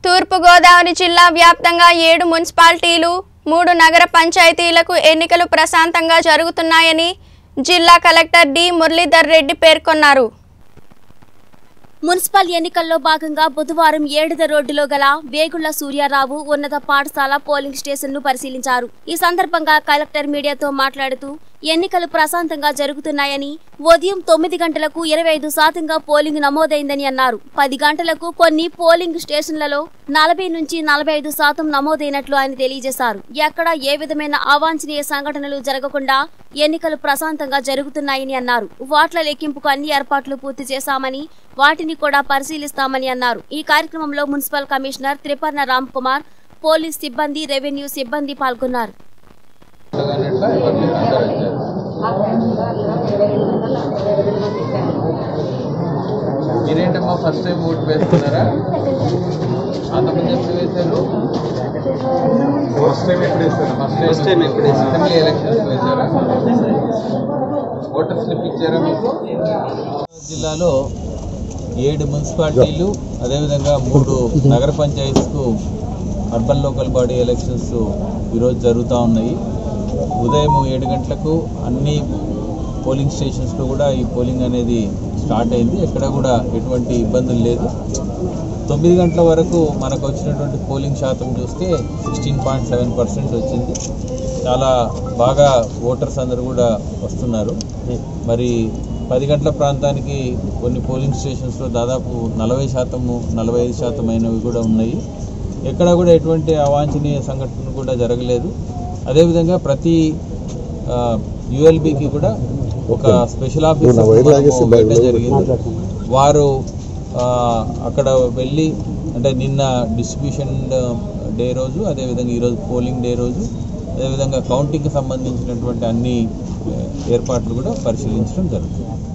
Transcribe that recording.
తూర్పుగోదావరి జిల్లా వ్యాప్తంగా ఏడు మున్సిపాలిటీలు మూడు నగర పంచాయతీలకు ఎన్నికలు ప్రశాంతంగా జరుగుతున్నాయని జిల్లా కలెక్టర్ డి మురళీధర్ రెడ్డి పేర్కొన్నారు మున్సిపల్ ఎన్నికల్లో భాగంగా బుధవారం ఏడుద రోడ్డులో గల వేగుళ్ల సూర్యారావు ఉన్నత పాఠశాల పోలింగ్ స్టేషన్ ను పరిశీలించారు ఈ సందర్భంగా కలెక్టర్ మీడియాతో మాట్లాడుతూ ఎన్నికలు ప్రశాంతంగా జరుగుతున్నాయని ఉదయం తొమ్మిది గంటలకు ఇరవై ఐదు శాతంగా పోలింగ్ నమోదైందని అన్నారు పది గంటలకు కొన్ని పోలింగ్ స్టేషన్లలో నలభై నుంచి నలభై ఐదు శాతం నమోదైనట్లు ఆయన తెలియజేశారు ఎక్కడ ఏ విధమైన అవాంఛనీయ సంఘటనలు జరగకుండా ఎన్నికలు ప్రశాంతంగా జరుగుతున్నాయని అన్నారు ఓట్ల లెక్కింపుకు అన్ని ఏర్పాట్లు పూర్తి చేశామని వాటిని కూడా పరిశీలిస్తామని అన్నారు ఈ కార్యక్రమంలో municipal commissioner Triparna Ram Kumar police సిబ్బంది రెవెన్యూ సిబ్బంది పాల్గొన్నారు అన్నట్లా ఎవరు లేరు, అందరూ వచ్చారు మీరేంటమ్మా ఫస్ట్ టైం ఓటు వేస్తున్నారా అంతకుముందు ఎప్పుడు వేశారు ఫస్ట్ టైం ఎప్పుడు వేస్తారు ఫస్ట్ టైం ఎప్పుడు అసెంబ్లీ ఎలక్షన్స్ వేశారా ఓటర్ స్లిప్ ఇచ్చారా మీకు జిల్లాలో ఏడు మున్సిపాలిటీలు అదేవిధంగా మూడు నగర పంచాయతీలకు అర్బన్ లోకల్ బాడీ ఎలక్షన్స్ ఈరోజు జరుగుతూ ఉన్నాయి ఉదయం ఏడు గంటలకు అన్ని పోలింగ్ స్టేషన్స్లో కూడా ఈ పోలింగ్ అనేది స్టార్ట్ అయింది ఎక్కడ కూడా ఎటువంటి ఇబ్బందులు లేదు తొమ్మిది గంటల వరకు మనకు వచ్చినటువంటి పోలింగ్ శాతం చూస్తే సిక్స్టీన్ పాయింట్ సెవెన్ పర్సెంట్ వచ్చింది చాలా బాగా ఓటర్స్ అందరూ కూడా వస్తున్నారు మరి పది గంటల ప్రాంతానికి కొన్ని పోలింగ్ స్టేషన్స్లో దాదాపు నలభై శాతము నలభై ఐదు శాతం అయినవి కూడా ఉన్నాయి ఎక్కడ కూడా ఎటువంటి అవాంఛనీయ సంఘటన కూడా జరగలేదు అదేవిధంగా ప్రతి యుఎల్బికి కూడా ఒక స్పెషల్ ఆఫీసర్ పెట్టడం జరిగింది వారు ఆ, అక్కడ వెళ్ళి అంటే నిన్న డిస్ట్రిబ్యూషన్ డే రోజు అదేవిధంగా ఈరోజు పోలింగ్ డే రోజు అదేవిధంగా కౌంటింగ్కి సంబంధించినటువంటి అన్ని ఆ, ఏర్పాట్లు కూడా పరిశీలించడం జరుగుతుంది